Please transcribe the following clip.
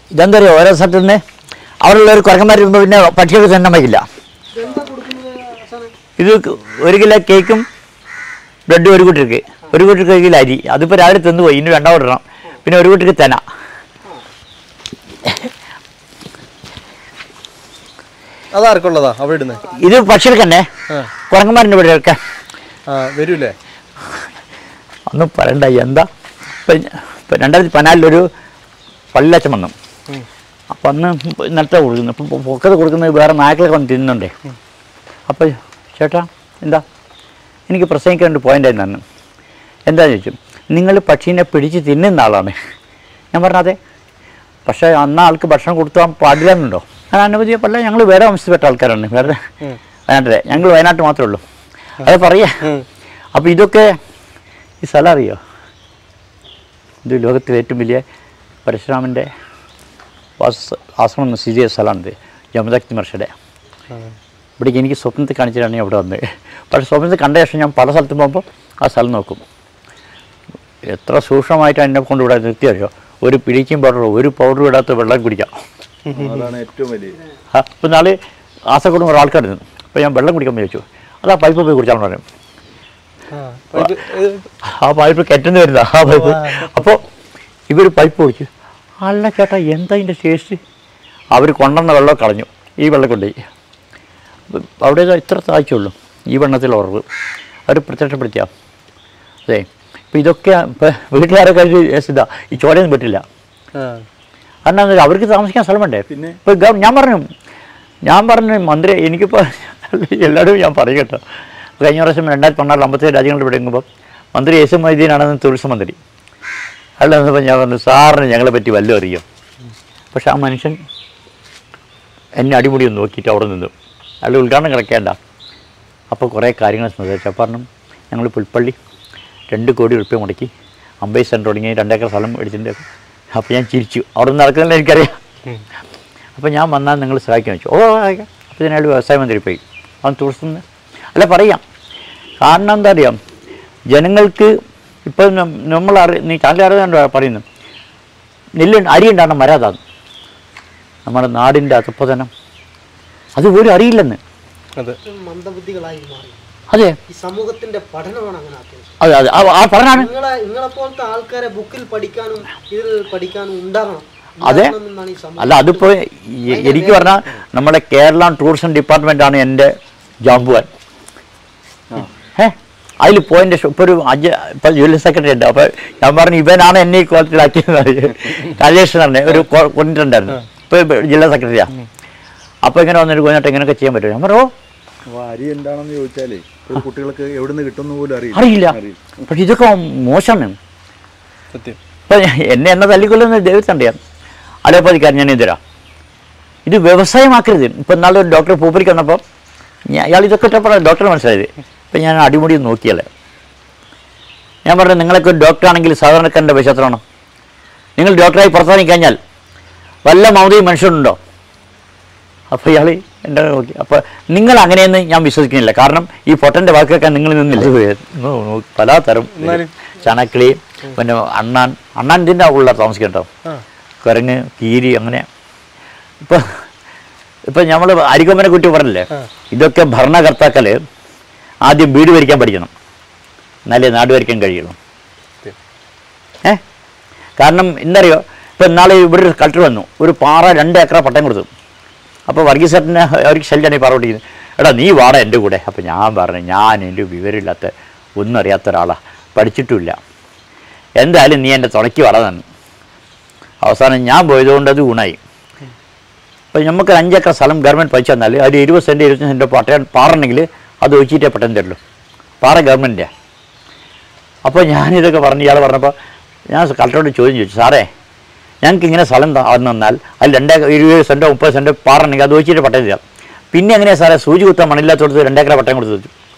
ഇതെന്താ പറയുക ഓരോ സ്ഥലത്തു നിന്ന് അവിടെയുള്ള ഒരു കുരങ്ങന്മാർ വരുമ്പോൾ പിന്നെ പക്ഷികൾക്ക് തന്നെ വയ്ക്കില്ല ഇതെന്താ കൊടുക്കുന്നത് അവസാനം ഇത് ഒരു കിലോ കേക്കും ബ്രെഡ് ഒരു കുട്ടിക്ക് ഒരു കുട്ടിക്ക് ഒരു കിലോ അരി അതിപ്പോൾ രാവിലെ തിന്നു പോയി ഇനി രണ്ടാമത് ഇടണം പിന്നെ ഒരു കുട്ടിക്ക് തെന അതാർക്കുള്ളതാ അവിടെ ഇടുന്നത് ഇത് പക്ഷികൾക്ക് തന്നെ ആ കുരങ്ങന്മാരുടെ ഇവിടെ ഒക്കെ ആ വരൂലേ ഒന്നും പറയണ്ട എന്താ ഇപ്പം ഇപ്പം രണ്ടായിരത്തി പതിനാലിലൊരു പള്ളിലച്ചൻ വന്നു ഉം. അപ്പം അന്ന് നിലത്തെ കൊടുക്കുന്നു ഇപ്പം പൊക്കത്ത് കൊടുക്കുന്നത് വേറെ നായ്ക്കളൊക്കെ വന്ന് തിന്നുന്നുണ്ടേ അപ്പോൾ ചേട്ടാ എന്താ എനിക്ക് പ്രസംഗിക്കാൻ രണ്ട് പോയിൻ്റ് ആയിരുന്നു അന്ന് എന്താണെന്ന് ചോദിച്ചു നിങ്ങൾ പക്ഷീനെ പിടിച്ച് തിന്നുന്ന ആളാണ് ഞാൻ പറഞ്ഞതെ പക്ഷേ അന്ന് ആൾക്ക് ഭക്ഷണം കൊടുത്താൽ പാടില്ലെന്നുണ്ടോ അത് അനുമതി പല്ല ഞങ്ങൾ വേറെ വംശത്തിൽപ്പെട്ട ആൾക്കാരാണ് വേറെ ഉം. വയനാട്ടിലെ ഞങ്ങൾ വയനാട്ടിൽ മാത്രമേ ഉള്ളൂ അത് പറയാ ഉം. അപ്പോൾ ഇതൊക്കെ ഈ സ്ഥലം അറിയോ ഇത് ലോകത്തിലെ ഏറ്റവും വലിയ പരശുരാമൻ്റെ വാസ ആശ്രമം സ്ഥിതി ചെയ്ത സ്ഥലമാണിത് ജമദക്തി മഹർഷിയുടെ ആ. ഇവിടേക്ക് എനിക്ക് സ്വപ്നത്തിൽ കാണിച്ചിട്ടാണ് ഞാൻ ഇവിടെ വന്നത് പക്ഷേ സ്വപ്നത്തിൽ കണ്ട ശേഷം ഞാൻ പല സ്ഥലത്തും പോകുമ്പോൾ ആ സ്ഥലം നോക്കും എത്ര സൂക്ഷ്മമായിട്ട് എന്നെ കൊണ്ട് ഇവിടെ നിർത്തിയറിയോ ഒരു പിടിക്കും പൗഡർ ഒരു പൗഡർ ഇടാത്ത വെള്ളം കുടിക്കാം അതാണ് ഏറ്റവും വലിയ അപ്പോൾ നാളെ ആസക്കൂടും ഒരാൾക്കാർ നിന്നു അപ്പോൾ ഞാൻ വെള്ളം കുടിക്കാൻ ചോദിച്ചു അത് ആ പൈപ്പ് പോയി കുടിച്ചാൽ പറയും ആ. അപ്പൊ ഇത് ഇത് ആ പൈപ്പ് കെറ്റുന്ന വരുന്ന ആ പൈപ്പ് അപ്പോൾ ഇവർ പൈപ്പ് കുടിച്ചു അല്ല ചേട്ടാ എന്താ ഇതിൻ്റെ ടേസ്റ്റ് അവർ കൊണ്ടുവന്ന വെള്ളം കളഞ്ഞു ഈ വെള്ളം കൊണ്ടുപോയി അപ്പം അവിടെ ഇതാ ഇത്ര താഴ്ചയുള്ളൂ ഈ വെള്ളത്തിൽ ഉറവ് അവർ പ്രത്യക്ഷപ്പെടുത്തിയ അതെ ഇപ്പം ഇതൊക്കെ ഇപ്പം വീട്ടിലാരെ കഴിച്ച് ഇതാ ഈ ചോരയൊന്നും പറ്റില്ല ആ. കാരണം എന്താ അവർക്ക് താമസിക്കാൻ സ്ഥലം വേണ്ടേ പിന്നെ? ഇപ്പം ഗവ- ഞാൻ പറഞ്ഞു ഞാൻ പറഞ്ഞു മന്ത്രി എനിക്കിപ്പോൾ എല്ലാവരും ഞാൻ പറയും കേട്ടോ കഴിഞ്ഞ വർഷം രണ്ടായിരത്തി പതിനാറ് അമ്പത്തേഴ് രാജ്യങ്ങളിൽ വിടുമ്പോൾ മന്ത്രി യേശു മൊയ്തീനാണെന്ന് ടൂറിസം മന്ത്രി അയാൾ വന്നപ്പോൾ ഞാൻ പറഞ്ഞു സാറിന് ഞങ്ങളെ പറ്റി വല്ലതും അറിയാം പക്ഷെ ആ മനുഷ്യൻ എന്നെ അടിമുടി ഒന്ന് നോക്കിയിട്ട് അവിടെ നിന്നു അയാൾ ഉദ്ഘാടനം കിടക്കേണ്ട അപ്പോൾ കുറേ കാര്യങ്ങൾ നിർദ്ദേശിച്ചു അപ്പോൾ പറഞ്ഞു ഞങ്ങൾ പുൽപ്പള്ളി രണ്ട് കോടി ഉറുപ്പ്യ മുടക്കി അമ്പത് സെൻറ്റ് തുടങ്ങി രണ്ടേക്കർ സ്ഥലം മേടിച്ചിട്ടുണ്ട് അപ്പോൾ ഞാൻ ചിരിച്ചു അവിടെ നിന്ന് നടക്കുന്നില്ല എനിക്കറിയാം ഉം. അപ്പോൾ ഞാൻ വന്നാൽ നിങ്ങൾ സഹായിക്കാൻ വെച്ചു ഓ സഹായിക്കാം അപ്പോൾ ഇതിനായിട്ട് വ്യവസായ മന്ത്രി പോയി അവൻ ടൂറിസം അല്ല പറയാം കാരണം എന്താ അറിയാം ജനങ്ങൾക്ക് ഇപ്പം നമ്മൾ അറി നീ ചാനൽ അറിയാണ്ട് പറയുന്നു നെല്ല് അരി ഉണ്ടാകുന്ന മരാതാണ് നമ്മുടെ നാടിൻ്റെ അധപ്പതനം അത് പോലും അറിയില്ലെന്ന് അതെ മന്ദബുദ്ധികളായി മാറി അതെ ഈ സമൂഹത്തിന്റെ പഠനമാണ് അങ്ങനെ ആക്കിയത് അതെ അതെ ആ- ആ പറഞ്ഞാണ് നിങ്ങളെ നിങ്ങളെ പോലത്തെ ആൾക്കാരെ ബുക്കിൽ പഠിക്കാനും ഇതിൽ പഠിക്കാനും ഉണ്ടാകണം അതെ. ഉണ്ടാകണം എന്നാണ് ഈ സമൂഹം അല്ല അതിപ്പോൾ എനിക്ക് പറഞ്ഞാൽ നമ്മുടെ കേരള ടൂറിസം ഡിപ്പാർട്ട്മെൻറ്റാണ് എൻ്റെ ജാമ്പുവാൻ ഏ അതിൽ പോയിന്റ് ഇപ്പോൾ ഒരു അജ് ഇപ്പം ജില്ലാ സെക്രട്ടറി ഉണ്ട് അപ്പോൾ ഞാൻ പറഞ്ഞു ഇവനാണ് എന്നെ ഈ കോലത്തിലാക്കിയത് രാജേഷ് തന്നെ ഒരു കൊ- കൊണ്ടിട്ടുണ്ടായിരുന്നു ഇപ്പോൾ ജില്ലാ സെക്രട്ടറിയാ അപ്പോൾ ഇങ്ങനെ വന്നിട്ട് കൊന്നിട്ട് ഇങ്ങനെയൊക്കെ ചെയ്യാൻ പറ്റുമോ ഞാൻ പറഞ്ഞു "ഓ, അപ്പൊ അരി എന്താണെന്ന് ചോദിച്ചാലേ ഒരു കുട്ടികൾക്ക് എവിടെ നിന്ന് കിട്ടുന്ന പോലും അറിയില്ല അറിയില്ല പക്ഷെ ഇതൊക്കെ മോശമാണ് സത്യം ഇപ്പം എന്നെ എന്നെ തല്ലിക്കൊല്ലുന്ന ദൈവത്തണ്ടയാ അലോപ്പതിക്കാരൻ ഞാൻ എതിരാ ഇത് വ്യവസായമാക്കരുത് ഇപ്പം നാളെ ഒരു ഡോക്ടർ പൂപ്പലിക്ക് വന്നപ്പോൾ ഞാൻ ഇയാൾ ഇതൊക്കെ ഇട്ടപ്പോഴാണ് ഡോക്ടർ മനസ്സിലായത് ഇപ്പം ഞാൻ അടിമുടി നോക്കിയല്ലേ ഞാൻ പറഞ്ഞു നിങ്ങളൊക്കെ ഒരു ഡോക്ടറാണെങ്കിൽ സാധാരണക്കാരൻ്റെ വിശ്വത്തിലാണ് നിങ്ങൾ ഡോക്ടറായി പുറത്തിറങ്ങി കഴിഞ്ഞാൽ വല്ല മൗതിയും മനുഷ്യനുണ്ടോ അപ്പോൾ ഇയാൾ എൻ്റെ നോക്കി അപ്പോൾ നിങ്ങൾ അങ്ങനെയെന്ന് ഞാൻ വിശ്വസിക്കുന്നില്ല കാരണം ഈ പൊട്ടൻ്റെ വാക്കൊക്കെ നിങ്ങൾ നിന്നില്ല പലതരം എന്നാലും? ചണക്കിളി പിന്നെ അണ്ണാൻ അണ്ണാൻ ഇതിൻ്റെ ഉള്ള താമസിക്കട്ടോ ആ കുരങ്ങ് കീരി അങ്ങനെ ഇപ്പം ഇപ്പം നമ്മൾ അരിക്കൊമ്പനെ കുറ്റി പറഞ്ഞില്ലേ ആ. ഇതൊക്കെ ഭരണകർത്താക്കൾ ആദ്യം വീട് ഭരിക്കാൻ പഠിക്കണം എന്നാലേ നാട് ഭരിക്കാൻ കഴിയുള്ളൂ സത്യം. ഏ കാരണം എന്തറിയോ ഇപ്പം നാളെ ഇവിടെ ഒരു കളക്ടർ വന്നു ഒരു പാറ രണ്ട് ഏക്കറ പട്ടയം കൊടുത്തു അപ്പോൾ വർഗീസ് ചേട്ടനെ അവർക്ക് ശല്യാണ് ഈ പാറ പൊട്ടിക്കുന്നത് എടാ നീ വാട എൻ്റെ കൂടെ അപ്പോൾ ഞാൻ പറഞ്ഞു ഞാൻ എൻ്റെ വിവരമില്ലാത്ത ഒന്നും അറിയാത്ത ഒരാളാണ് പഠിച്ചിട്ടുമില്ല എന്തായാലും നീ എൻ്റെ തുണയ്ക്ക് വാട തന്നു അവസാനം ഞാൻ പോയതുകൊണ്ട് അത് ഗുണമായി അപ്പോൾ നമുക്ക് ഒരു അഞ്ചേക്കർ സ്ഥലം ഗവൺമെൻറ് പൈസ തന്നാൽ ഒരു ഇരുപത് സെൻറ്റ് ഇരുപത്തഞ്ച് സെൻറ്റ് പട്ടയം പാറുണ്ടെങ്കിൽ അത് ഒഴിച്ചിട്ടേ പട്ടയം തരുള്ളൂ പാറ ഗവൺമെൻറ്റിൻ്റെ അപ്പോൾ ഞാനിതൊക്കെ പറഞ്ഞ് ഇയാൾ പറഞ്ഞപ്പോൾ ഞാൻ കളക്ടറോട് ചോദ്യം ചോദിച്ചു സാറേ ഞങ്ങൾക്ക് ഇങ്ങനെ സ്ഥലം ത- തന്നു തന്നാൽ അതിൽ രണ്ടേ ഇരുപത് സെൻറ്റോ മുപ്പത് സെൻറ്റോ പാറുണ്ടെങ്കിൽ അത് ഒഴിച്ചിട്ട് പട്ടയം തരാം പിന്നെ എങ്ങനെയാണ് സാറേ സൂചി കുത്താൻ മണില്ലാത്തോടത്ത് രണ്ടേക്കറ പട്ടയം കൊടുത്തത്